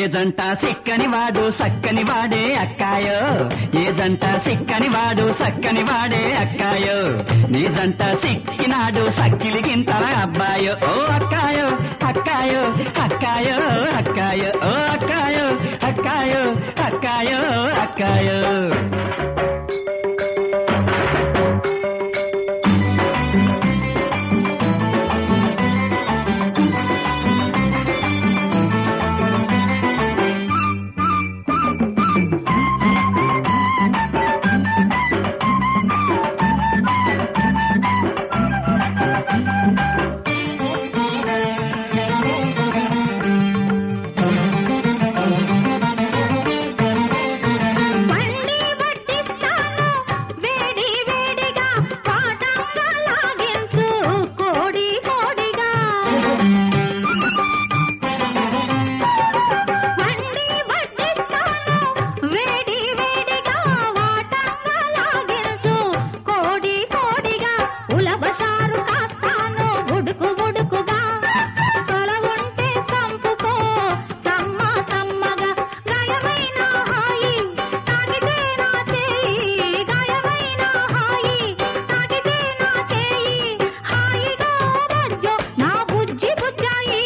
ఏ జంట సిక్కని వాడు సక్కని వాడే అక్కాయో ఏ జంట సిక్కని వాడు సక్కని వాడే అక్కాయో నీ జంట సిక్కినాడు సక్కిలిగింతల అబ్బాయో ఓ అక్కాయో అక్కాయో అక్కాయో అక్కాయో ఓ అక్కాయో అక్కాయో అక్కాయో అక్కాయో బండి పట్టిస్తాను వేడి వేడిగా పాటంగా లాగించు కోడి కోడిగా బండి పట్టిస్తాను వేడి వేడిగా వాటంగా లాగించు కోడి కోడిగా ఉలవసారు కాస్తాను ఉడుకు ఉడుకుగా సొలవుంటే సంపుకో సమ్మ సమ్మగా గాయమైన హాయి తాగితే నా చేయి గాయమైన హాయి తాగితే నా చేయి హాయిగా మధ్య నా బుజ్జి బుజ్జాయి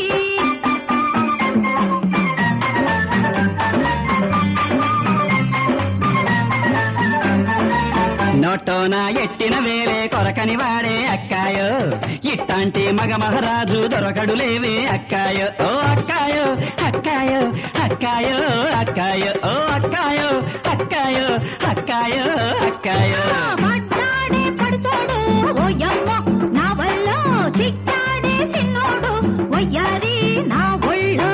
నోటోన ఎట్టిన వేలే కొరకని వాడే అక్కాయో ఇట్టాంటి మగ మహారాజు దొరకడు లేవే అక్కాయో ఓ అక్కాయో అక్కాయో అక్కాయో అక్కాయో ఓ అక్కాయో అక్కాయో అక్కాయో అక్కాయో మాట్లాడే పడుతోడు ఓయమ్మ నా వల్ల చిక్కాడే చిన్నోడు వయ్యారి నా ఒళ్ళు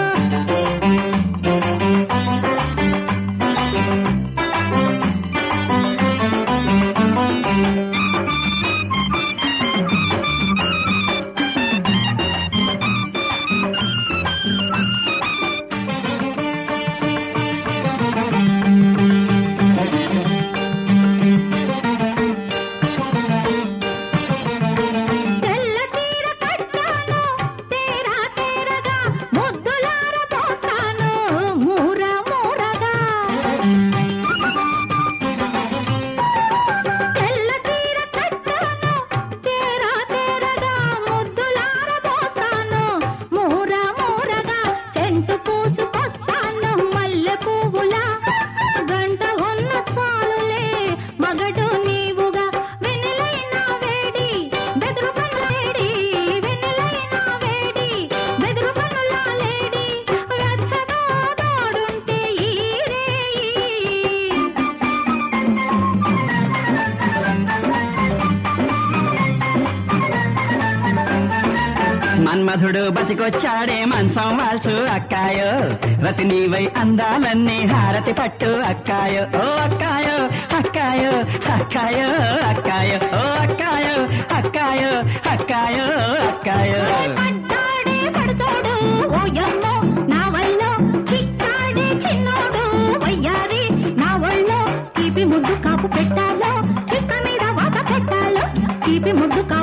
తెల్ల తీర కట్టాను తీరా తీరగా ముద్దులార పోస్తాను మూర మూరగా తెల్ల తీర కట్టాను తీరా తీరగా ముద్దులార పోస్తాను మూర మూరగా సెంటు పూసుకొస్తాను మల్లె పువ్వులా గంట ఉన్న చాలులే మగడు నీవుగా వెన్నెలైన వేడి బెదురు కన్నులేడి వెన్నెలైన వేడి బెదురు కన్నుల లేడి వెచ్చగా దాడుంటే ఈ రేయి మన్మధుడు బతికొచ్చాడే మంచం వాల్చు అక్కాయో రతి నీవై అందాలన్నీ హారతి పట్టు అక్కాయో ఓ అక్కాయో అక్కాయో అక్కాయో అక్కాయో ఓ అక్కాయో అక్కాయో అక్కాయో అక్కాయో పడ్డాడే పడుతోడు ఓయమ్మో నా వల్ల చిక్కాడే చిన్నోడు వయ్యారి నా ఒళ్ళో తీపి ముద్దు కాపు పెట్టాలో చిక్క మీద వాత పెట్టాలో తీపి ముద్దు కాపు